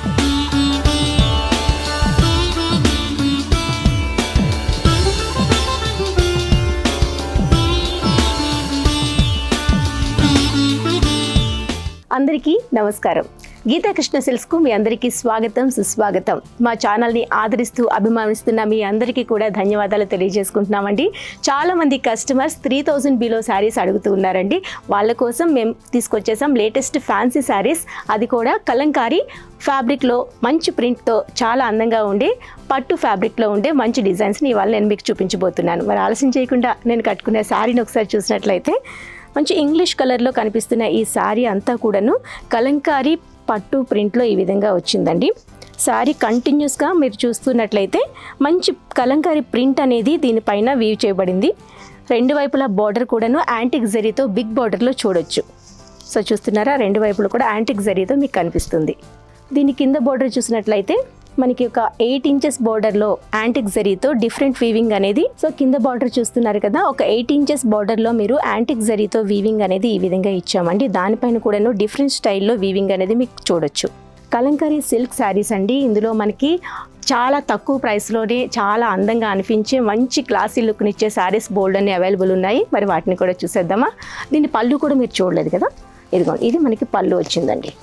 అందరికీ నమస్కారం గీతా కృష్ణ సిల్స్కు మీ అందరికీ స్వాగతం సుస్వాగతం మా ఛానల్ని ఆదరిస్తూ అభిమానిస్తున్న మీ అందరికీ కూడా ధన్యవాదాలు తెలియజేసుకుంటున్నామండి చాలామంది customers three thousand below saris అడుగుతూ ఉన్నారండి వాళ్ళ కోసం మేము తీసుకొచ్చేసాం లేటెస్ట్ ఫ్యాన్సీ శారీస్ అది కూడా కలంకారీ ఫ్యాబ్రిక్లో మంచి ప్రింట్తో చాలా అందంగా ఉండే పట్టు ఫ్యాబ్రిక్లో ఉండే మంచి డిజైన్స్ని ఇవాళ నేను మీకు చూపించబోతున్నాను మరి ఆలస్యం చేయకుండా నేను కట్టుకునే శారీని ఒకసారి చూసినట్లయితే మంచి ఇంగ్లీష్ కలర్లో కనిపిస్తున్న ఈ శారీ అంతా కూడాను కలంకారీ పట్టు ప్రింట్లో ఈ విధంగా వచ్చిందండి శారీ కంటిన్యూస్గా మీరు చూస్తున్నట్లయితే మంచి కలంకారీ ప్రింట్ అనేది దీనిపైన వీవ్ చేయబడింది రెండు వైపులా బార్డర్ కూడాను యాంటిక్ జరీతో బిగ్ బార్డర్లో చూడొచ్చు సో చూస్తున్నారా రెండు వైపులు కూడా యాంటిక్ జరీతో మీకు కనిపిస్తుంది దీని కింద బార్డర్ చూసినట్లయితే మనకి ఒక ఎయిట్ ఇంచెస్ బార్డర్లో యాంటిక్ జరీతో డిఫరెంట్ వీవింగ్ అనేది సో కింద బార్డర్ చూస్తున్నారు కదా ఒక ఎయిట్ ఇంచెస్ బార్డర్లో మీరు యాంటిక్ జరీతో వీవింగ్ అనేది ఈ విధంగా ఇచ్చామండి దానిపైన కూడాను డిఫరెంట్ స్టైల్లో వీవింగ్ అనేది మీకు చూడొచ్చు కలంకారీ సిల్క్ శారీస్ అండి ఇందులో మనకి చాలా తక్కువ ప్రైస్లోనే చాలా అందంగా అనిపించే మంచి క్లాసీ లుక్నిచ్చే శారీస్ బోల్డ్ అన్ని అవైలబుల్ ఉన్నాయి మరి వాటిని కూడా చూసేద్దామా దీని పళ్ళు కూడా మీరు చూడలేదు కదా ఇదిగోండి ఇది మనకి పళ్ళు వచ్చిందండి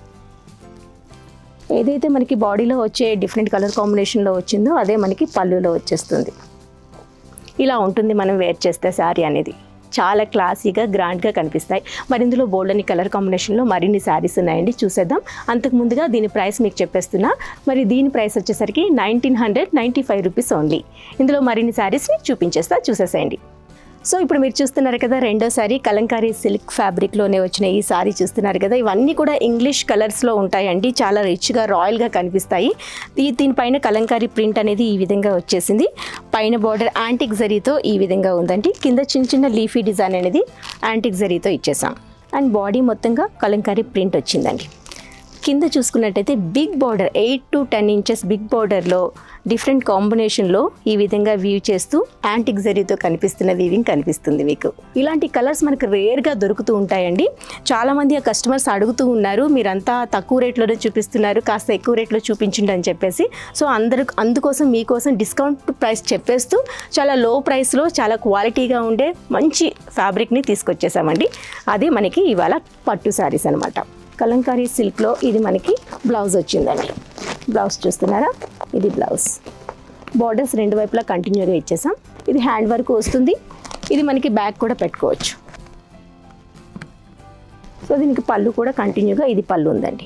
ఏదైతే మనకి బాడీలో వచ్చే డిఫరెంట్ కలర్ కాంబినేషన్లో వచ్చిందో అదే మనకి పళ్ళులో వచ్చేస్తుంది ఇలా ఉంటుంది మనం వేర్ చేస్తే శారీ అనేది చాలా క్లాసీగా గ్రాండ్గా కనిపిస్తాయి మరి ఇందులో బోల్డ్ అని కలర్ కాంబినేషన్లో మరిన్ని శారీస్ ఉన్నాయండి చూసేద్దాం అంతకు ముందుగా దీని ప్రైస్ మీకు చెప్పేస్తున్నా మరి దీని ప్రైస్ వచ్చేసరికి nineteen hundred ninety five rupees only ఇందులో మరిన్ని శారీస్ని చూపించేస్తా చూసేసేయండి సో ఇప్పుడు మీరు చూస్తున్నారు కదా రెండో సారీ కలంకారీ సిల్క్ ఫ్యాబ్రిక్లోనే వచ్చిన ఈ సారీ చూస్తున్నారు కదా ఇవన్నీ కూడా ఇంగ్లీష్ కలర్స్లో ఉంటాయండి చాలా రిచ్గా రాయల్గా కనిపిస్తాయి దీ- దీనిపైన కలంకారీ ప్రింట్ అనేది ఈ విధంగా వచ్చేసింది పైన బార్డర్ యాంటిక్ జరీతో ఈ విధంగా ఉందండి కింద చిన్న చిన్న లీఫీ డిజైన్ అనేది యాంటిక్ జరీతో ఇచ్చేసాం అండ్ బాడీ మొత్తంగా కలంకారీ ప్రింట్ వచ్చిందండి కింద చూసుకున్నట్టయితే big border eight to ten inches big బార్డర్లో డిఫరెంట్ కాంబినేషన్లో ఈ విధంగా వ్యూ చేస్తూ యాంటిక్ జరీతో కనిపిస్తున్న వీవింగ్ కనిపిస్తుంది మీకు ఇలాంటి కలర్స్ మనకు రేర్గా దొరుకుతూ ఉంటాయండి చాలామంది ఆ కస్టమర్స్ అడుగుతూ ఉన్నారు మీరంతా తక్కువ రేట్లోనే చూపిస్తున్నారు కాస్త ఎక్కువ రేట్లో చూపించండి అని చెప్పేసి సో అందరు అందుకోసం మీకోసం డిస్కౌంట్ ప్రైస్ చెప్పేస్తూ చాలా లో ప్రైస్లో చాలా క్వాలిటీగా ఉండే మంచి ఫ్యాబ్రిక్ని తీసుకొచ్చేసామండి అది మనకి ఇవాళ పట్టు శారీస్ అనమాట కలంకారీ సిల్క్లో ఇది మనకి బ్లౌజ్ వచ్చిందండి బ్లౌజ్ చూస్తున్నారా ఇది బ్లౌజ్ బార్డర్స్ రెండు వైపులా కంటిన్యూగా ఇచ్చేసాం ఇది హ్యాండ్ వర్క్ వస్తుంది ఇది మనకి బ్యాక్ కూడా పెట్టుకోవచ్చు సో దీనికి పళ్ళు కూడా కంటిన్యూగా ఇది పళ్ళు ఉందండి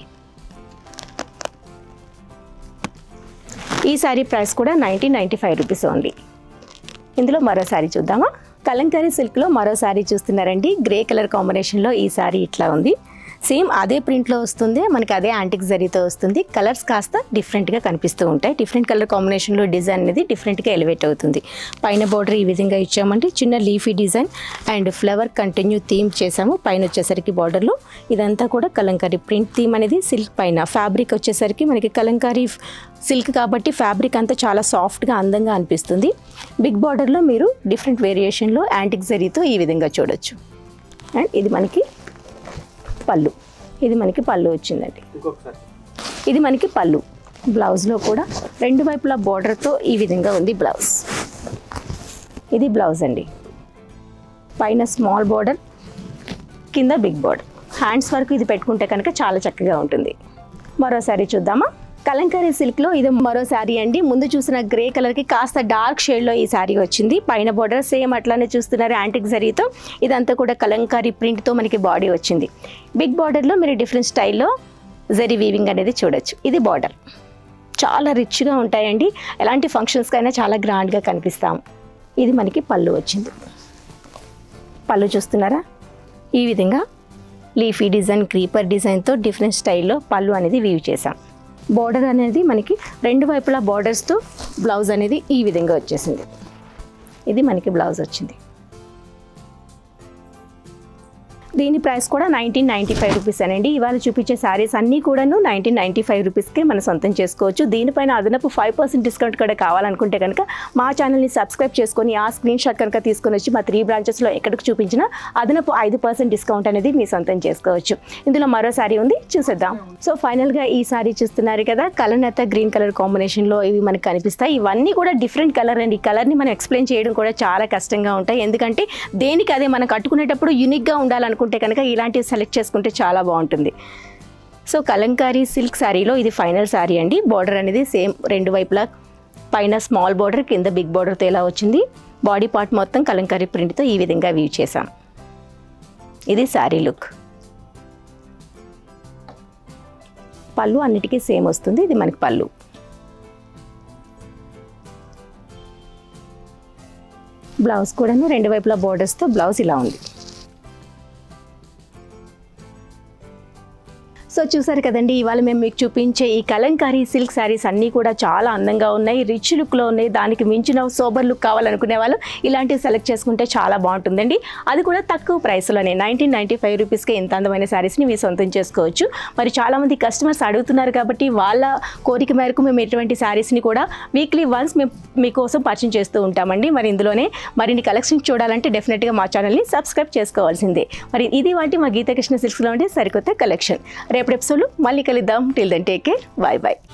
ఈ శారీ ప్రైస్ కూడా nineteen ninety five rupees only ఇందులో మరో శారీ చూద్దామా కలంకారీ సిల్క్లో మరో శారీ చూస్తున్నారండి గ్రే కలర్ కాంబినేషన్లో ఈ శారీ ఇట్లా ఉంది సేమ్ అదే ప్రింట్లో వస్తుంది మనకి అదే యాంటిక్ జరీతో వస్తుంది కలర్స్ కాస్త డిఫరెంట్గా కనిపిస్తూ ఉంటాయి డిఫరెంట్ కలర్ కాంబినేషన్లో డిజైన్ అనేది డిఫరెంట్గా ఎలివేట్ అవుతుంది పైన బార్డర్ ఈ విధంగా ఇచ్చామంటే చిన్న leafy design and flower continue theme చేసాము పైన వచ్చేసరికి బార్డర్లో ఇదంతా కూడా కలంకారీ ప్రింట్ థీమ్ అనేది సిల్క్ పైన ఫ్యాబ్రిక్ వచ్చేసరికి మనకి కలంకారీ సిల్క్ కాబట్టి ఫ్యాబ్రిక్ అంతా చాలా సాఫ్ట్గా అందంగా అనిపిస్తుంది బిగ్ బార్డర్లో మీరు డిఫరెంట్ వేరియేషన్లో యాంటిక్ జరీతో ఈ విధంగా చూడొచ్చు అండ్ ఇది మనకి పళ్ళు ఇది మనకి పళ్ళు వచ్చిందండి ఇంకొకసారి ఇది మనకి పళ్ళు బ్లౌజ్లో కూడా రెండు వైపులా బార్డర్తో ఈ విధంగా ఉంది బ్లౌజ్ ఇది బ్లౌజ్ అండి పైన స్మాల్ బార్డర్ కింద బిగ్ బార్డర్ హ్యాండ్స్ వరకు ఇది పెట్టుకుంటే కనుక చాలా చక్కగా ఉంటుంది మరో శారీ చూద్దామా కలంకారీ సిల్క్లో ఇది మరో శారీ అండి ముందు చూసిన గ్రే కలర్కి కాస్త డార్క్ షేడ్లో ఈ శారీ వచ్చింది పైన బార్డర్ సేమ్ అట్లానే చూస్తున్నారు యాంటిక్ జరీతో ఇదంతా కూడా కలంకారీ ప్రింట్తో మనకి బాడీ వచ్చింది బిగ్ బార్డర్లో మీరు డిఫరెంట్ స్టైల్లో జరీ వీవింగ్ అనేది చూడొచ్చు ఇది బార్డర్ చాలా రిచ్గా ఉంటాయండి ఎలాంటి ఫంక్షన్స్కైనా చాలా గ్రాండ్గా కనిపిస్తాం ఇది మనకి పళ్ళు వచ్చింది పళ్ళు చూస్తున్నారా ఈ విధంగా లీఫీ డిజైన్ క్రీపర్ డిజైన్తో డిఫరెంట్ స్టైల్లో పళ్ళు అనేది వీవ్ చేసాం బార్డర్ అనేది మనకి రెండు వైపులా బార్డర్స్తో బ్లౌజ్ అనేది ఈ విధంగా వచ్చేసింది ఇది మనకి బ్లౌజ్ వచ్చింది దీని ప్రైస్ కూడా నైన్టీన్ నైంటీ ఫైవ్ రూపీస్ అనండి ఇవాళ చూపించే శారీస్ అన్నీ కూడాను నైన్టీన్ నైంటీ ఫైవ్ రూపీస్కే మనం సొంతం చేసుకోవచ్చు దీనిపైన అదనపు ఫైవ్ పర్సెంట్ డిస్కౌంట్ కూడా కావాలనుకుంటే కనుక మా ఛానల్ని సబ్స్క్రైబ్ చేసుకొని ఆ స్క్రీన్ షాట్ కనుక తీసుకొని వచ్చి మా త్రీ బ్రాంచెస్లో ఎక్కడికి చూపించినా అదనపు ఐదు పర్సెంట్ డిస్కౌంట్ అనేది మీ సొంతం చేసుకోవచ్చు ఇందులో మరో శారీ ఉంది చూసేద్దాం సో ఫైనల్గా ఈ శారీ చూస్తున్నారు కదా కలనత గ్రీన్ కలర్ కాంబినేషన్లో ఇవి మనకు కనిపిస్తాయి ఇవన్నీ కూడా డిఫరెంట్ కలర్ అండి ఈ కలర్ని మనం ఎక్స్ప్లెయిన్ చేయడం కూడా చాలా కష్టంగా ఉంటాయి ఎందుకంటే దేనికి అదే మనం కట్టుకునేటప్పుడు యూనిక్గా ఉండాలనుకుంటే కనుక ఇలాంటివి సెలెక్ట్ చేసుకుంటే చాలా బాగుంటుంది సో కలంకారీ సిల్క్ శారీలో ఇది ఫైనల్ శారీ అండి బార్డర్ అనేది సేమ్ రెండు వైపులా పైన స్మాల్ బార్డర్ కింద బిగ్ బార్డర్తో ఎలా వచ్చింది బాడీ పార్ట్ మొత్తం కలంకారీ ప్రింట్తో ఈ విధంగా వ్యూ చేసాం ఇది శారీ లుక్ పళ్ళు అన్నిటికీ సేమ్ వస్తుంది ఇది మనకి పళ్ళు బ్లౌజ్ కూడాను రెండు వైపులా బోర్డర్స్తో బ్లౌజ్ ఇలా ఉంది సో చూసారు కదండి ఇవాళ మేము మీకు చూపించే ఈ కలంకారీ సిల్క్ శారీస్ అన్నీ కూడా చాలా అందంగా ఉన్నాయి రిచ్ లుక్లో ఉన్నాయి దానికి మించిన సోబర్ లుక్ కావాలనుకునే వాళ్ళు ఇలాంటివి సెలెక్ట్ చేసుకుంటే చాలా బాగుంటుందండి అది కూడా తక్కువ ప్రైస్లోనే నైన్టీన్ నైంటీ ఫైవ్ రూపీస్కి ఇంత అందమైన శారీస్ని మీరు సొంతం చేసుకోవచ్చు మరి చాలామంది కస్టమర్స్ అడుగుతున్నారు కాబట్టి వాళ్ళ కోరిక మేరకు మేము ఎటువంటి శారీస్ని కూడా వీక్లీ వన్స్ మేము మీకోసం పరిచయం చేస్తూ ఉంటామండి మరి ఇందులోనే మరిన్ని కలెక్షన్ చూడాలంటే డెఫినెట్గా మా ఛానల్ని సబ్స్క్రైబ్ చేసుకోవాల్సిందే మరి ఇది వాటి మా గీతకృష్ణ సిల్క్స్లో ఉండే సరికొత్త కలెక్షన్ రేపటి ఎపిసోడ్లో మళ్ళీ కలుద్దాం till then take care bye bye